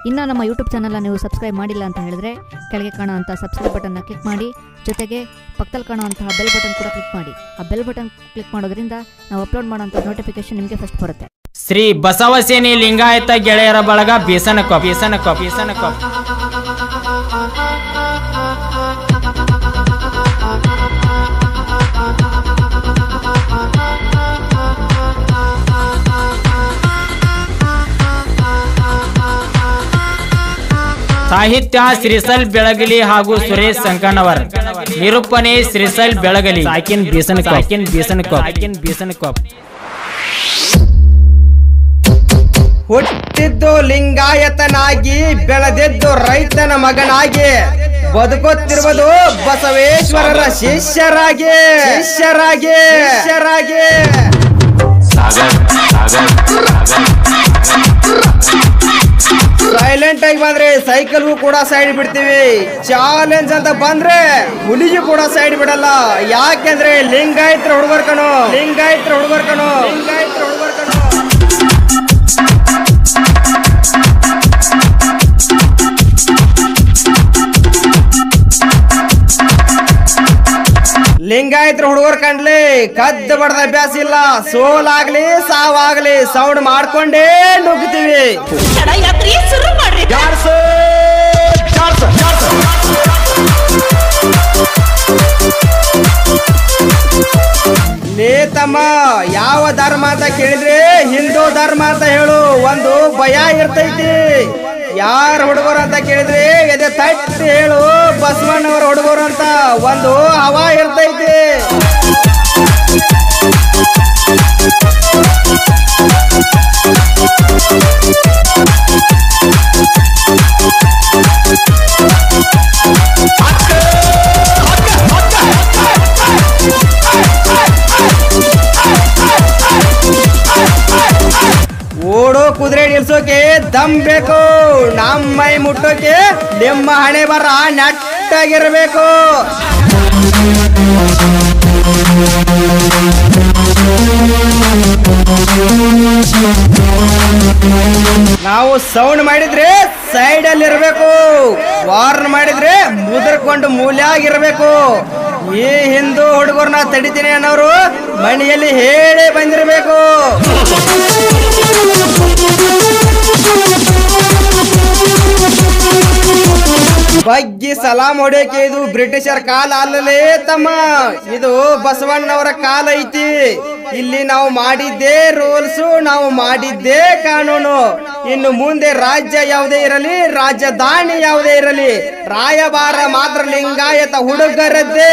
ಇನ್ನು ನಮ್ಮ ಯೂಟ್ಯೂಬ್ ಚಾನಲ್ನ ನೀವು ಸಬ್ಸ್ಕ್ರೈಬ್ ಮಾಡಿಲ್ಲ ಅಂತ ಹೇಳಿದ್ರೆ ಕೆಳಗೆ ಕಾಣುವಂಥ ಸಬ್ಸ್ಕ್ರೈಬ್ ಬಟನ್ನ ಕ್ಲಿಕ್ ಮಾಡಿ ಜೊತೆಗೆ ಪಕ್ಕದಲ್ಲಿ ಕಾಣುವಂತಹ ಬೆಲ್ ಬಟನ್ ಕೂಡ ಕ್ಲಿಕ್ ಮಾಡಿ ಆ ಬೆಲ್ ಬಟನ್ ಕ್ಲಿಕ್ ಮಾಡೋದ್ರಿಂದ ನಾವು ಅಪ್ಲೋಡ್ ಮಾಡೋಂಥ ನೋಟಿಫಿಕೇಶನ್ ನಿಮಗೆ ಫಸ್ಟ್ ಬರುತ್ತೆ ಶ್ರೀ ಬಸವಸೇನಿ ಲಿಂಗಾಯತ ಗೆಳೆಯರ ಬಳಗ ಬೀಸನಕೊಪ್ ಬೀಸನಕೊಪ್ ಬೀಸನಕೊಪ್ ಸಾಹಿತ್ಯ ಶ್ರೀಸಲ್ ಬೆಳಗಲಿ ಹಾಗೂ ಸುರೇಶ್ ಸಂಕಣ್ಣವರ್ ನಿರೂಪಣೆ ಶ್ರೀಸಲ್ ಬೆಳಗಲಿ ಸಾಕಿನ್ ಬೀಸನ್ ಸಾಕಿನ್ ಬೀಸನ್ ಸಾಕಿನ್ ಬೀಸನ್ ಕಾಪ್ ಹುಟ್ಟಿದ್ದು ಲಿಂಗಾಯತನಾಗಿ ಬೆಳೆದಿದ್ದು ರೈತನ ಮಗನಾಗಿ ಬದುಕುತ್ತಿರುವುದು ಬಸವೇಶ್ವರರ ಶಿಷ್ಯರಾಗಿ ಶಿಷ್ಯರಾಗಿ ಶಿಷ್ಯರಾಗಿ ಸೈಲೆಂಟ್ ಆಗಿ ಬಂದ್ರೆ ಸೈಕಲ್ಗೂ ಕೂಡ ಸೈಡ್ ಬಿಡ್ತೀವಿ ಚಾಲೆಂಜ್ ಅಂತ ಬಂದ್ರೆ ಹುಲಿಗೂ ಕೂಡ ಸೈಡ್ ಬಿಡಲ್ಲ ಯಾಕೆಂದ್ರೆ ಲಿಂಗಾಯತ್ರ ಹುಡುಗರ್ ಕಣೋ ಲಿಂಗಾಯತ್ರ ಹುಡುಗರ್ ಕಣೋ ಲಿಂಗಾಯತ್ರ ಹುಡುಗರ್ ಕಣೋ ಲಿಂಗಾಯತ್ರ ಹುಡುಗರು ಕಂಡ್ಲಿ ಕದ್ದು ಬಡದ ಅಭ್ಯಾಸ ಇಲ್ಲ ಸೋಲಾಗ್ಲಿ ಸಾವಾಗ್ಲಿ ಸೌಂಡ್ ಮಾಡ್ಕೊಂಡೇ ನುಗ್ತೀವಿ ಯಾತ್ರೆ ಶುರು ಮಾಡ್ರಿ ಲೇ ತಮ್ಮ ಯಾವ ಧರ್ಮ ಅಂತ ಕೇಳಿದ್ರೆ ಹಿಂದೂ ಧರ್ಮ ಅಂತ ಹೇಳು ಒಂದು ಭಯ ಇರ್ತೈತಿ ಯಾರ ಹುಡುಗರು ಅಂತ ಕೇಳಿದ್ರೆ ಎದೆ ತಟ್ಟಿ ಹೇಳು ಬಸವಣ್ಣವರ ಹುಡುಗರು ಅಂತ ಒಂದು ಹವಾ ಇರ್ತೈತಿ ಓಡೋ ಕುದುರೆ ನಿಲ್ಸೋಕೆ ದಮ್ ಬೇಕು ನಮ್ಮ ಮೈ ಮುಟ್ಟೋಕೆ ನಿಮ್ಮ ಹಣೆ ಬರ ನೆಟ್ಟಾಗಿರ್ಬೇಕು ನಾವು ಸೌಂಡ್ ಮಾಡಿದ್ರೆ ಸೈಡ್ ಅಲ್ಲಿ ಇರಬೇಕು ವಾರ್ನ್ ಮಾಡಿದ್ರೆ ಮುದರ್ಕೊಂಡು ಮೂಲ್ಯಾಗಿರ್ಬೇಕು ಈ ಹಿಂದೂ ಹುಡುಗರನ್ನ ತಡಿತೀನಿ ಅನ್ನೋರು ಮನೆಯಲ್ಲಿ ಹೇಳಿ ಬಂದಿರಬೇಕು ಬಗ್ಗಿ ಸಲಾಂ ಹೊಡೆಯಕ್ಕೆ ಇದು ಬ್ರಿಟಿಷರ್ ಕಾಲ ಅಲ್ಲಲೇ ತಮ್ಮ ಇದು ಬಸವಣ್ಣವರ ಕಾಲ ಐತಿ ಇಲ್ಲಿ ನಾವು ಮಾಡಿದ್ದೇ ರೂಲ್ಸು ನಾವು ಮಾಡಿದ್ದೇ ಕಾನೂನು ಇನ್ನು ಮುಂದೆ ರಾಜ್ಯ ಯಾವುದೇ ಇರಲಿ ರಾಜಧಾನಿ ಯಾವುದೇ ಇರಲಿ ರಾಯಭಾರ ಮಾತ್ರ ಲಿಂಗಾಯತ ಹುಡುಗರದ್ದೇ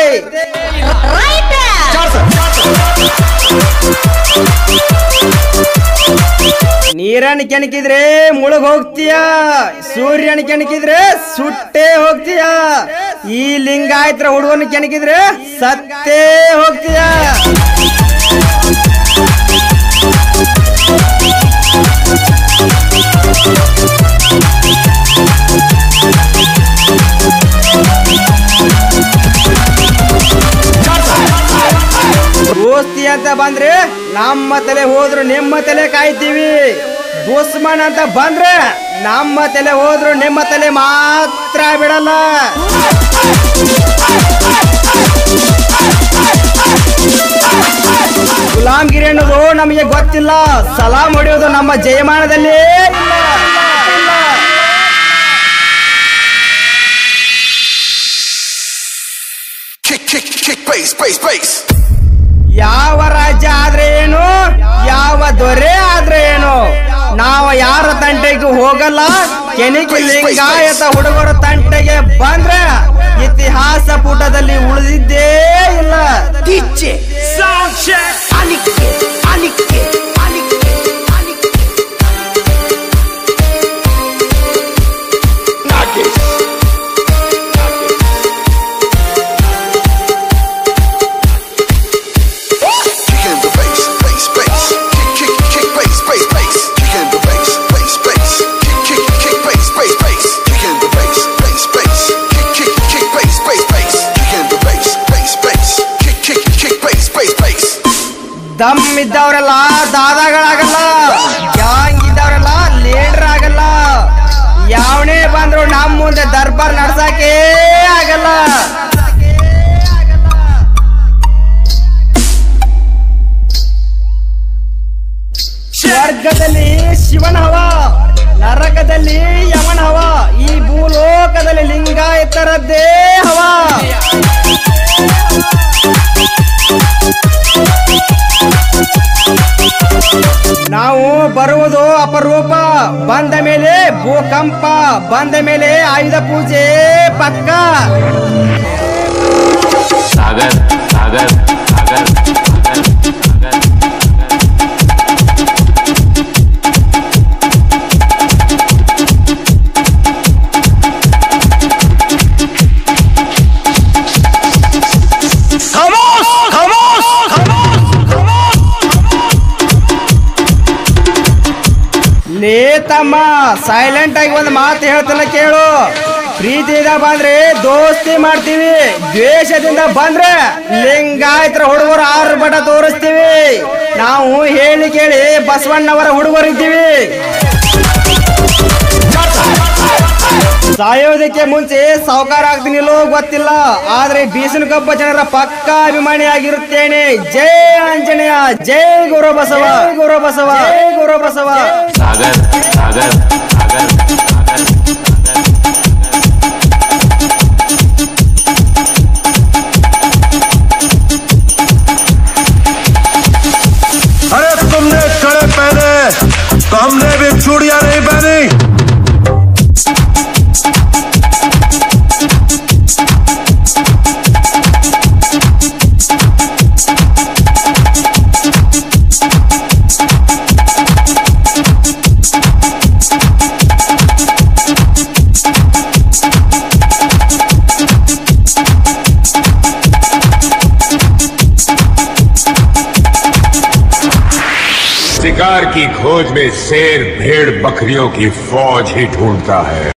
ನೀರನ್ನ ಕೆಣಕಿದ್ರೆ ಮುಳುಗ್ ಹೋಗ್ತೀಯ ಸೂರ್ಯನ ಕೆಣಕಿದ್ರೆ ಸುಟ್ಟೇ ಹೋಗ್ತೀಯ ಈ ಲಿಂಗಾಯತ್ರ ಹುಡುಗನ ಕೆಣಕಿದ್ರೆ ಸತ್ತೇ ಹೋಗ್ತೀಯ ದೋಸ್ತಿ ಅಂತ ಬಂದ್ರೆ ನಮ್ಮ ತಲೆ ಹೋದ್ರು ನಿಮ್ಮ ತಲೆ ಕಾಯ್ತೀವಿ ದುಶ್ಮನ್ ಅಂತ ಬಂದ್ರೆ ನಮ್ಮ ತಲೆ ಹೋದ್ರು ನಿಮ್ಮ ತಲೆ ಮಾತ್ರ ಬಿಡಲ್ಲ ಗುಲಾಮ್ಗಿರಿ ಅನ್ನೋದು ನಮಗೆ ಗೊತ್ತಿಲ್ಲ ಸಲಾಂ ಹೊಡೆಯೋದು ನಮ್ಮ ಜಯಮಾನದಲ್ಲಿ ಇಲ್ಲ. ಇಲ್ಲ. Kick, kick, kick, bass, bass, bass. ಯಾವ ರಾಜ್ಯ ಆದ್ರೆ ಏನು ಯಾವ ದೊರೆ ಆದ್ರೆ ಏನು ನಾವು ಯಾರ ತಂಟೆಗೂ ಹೋಗಲ್ಲ ಕೆನಿಕಿ ಲಿಂಗಾಯತ ಹುಡುಗರ ತಂಟೆಗೆ ಬಂದ್ರೆ ಇತಿಹಾಸ ಪುಟದಲ್ಲಿ ಉಳಿದಿದ್ದೇ ಇಲ್ಲ Knock it. Kick in the bass, bass, bass. Kick, kick, kick, bass, bass, bass. Kick in the bass, bass, bass. Kick, kick, kick, bass, bass, bass. Kick in the bass, bass, bass. Kick, kick, kick, bass, bass, bass. Kick in the bass, bass, bass. Kick, kick, kick, bass, bass, bass. ದಮ್ ಇದ್ದವರೆಲ್ಲ ದಾದಾಗಳಾಗಲ್ಲ gang ಇದ್ದವರೆಲ್ಲ leader ಆಗಲ್ಲ ಯಾವ ಮೇಲೆ ಭೂಕಂಪ ಬಂದ ಮೇಲೆ ಆಯುಧ ಪೂಜೆ ಪಕ್ಕ सागर सागर सागर सागर ಲೇ ತಮ್ಮ ಸೈಲೆಂಟ್ ಆಗಿ ಒಂದು ಮಾತು ಹೇಳ್ತಿಲ್ಲ ಕೇಳು ಪ್ರೀತಿಯಿಂದ ಬಂದ್ರೆ ದೋಸ್ತಿ ಮಾಡ್ತೀವಿ ದ್ವೇಷದಿಂದ ಬಂದ್ರೆ ಲಿಂಗಾಯತರ ಹುಡುಗರು ಆರು ಬಟ ತೋರಿಸ್ತೀವಿ ನಾವು ಹೇಳಿ ಕೇಳಿ ಬಸವಣ್ಣವರ ಹುಡುಗರು ಇದ್ದೀವಿ ಸಾಯೋದಕ್ಕೆ ಮುಂಚೆ ಸಾವುಕಾರ ಆಗ್ತೀನಿಲ್ಲೋ ಗೊತ್ತಿಲ್ಲ ಆದ್ರೆ ಬೀಸನ ಕಬ್ಬ ಜನರ ಪಕ್ಕ ಅಭಿಮಾನಿ ಆಗಿರುತ್ತೇನೆ ಜೈ ಆಂಜನೇಯ ಜೈ ಗುರು ಬಸವ ಜೈ ಗುರು ಬಸವ ಜೈ ಗುರು ಬಸವ सागर सागर सागर सागर अरे तुमने कड़े पहने तो हमने भी चूड़िया नहीं पहनी शिकार की खोज में शेर भेड़ बकरियों की फौज ही ढूंढता है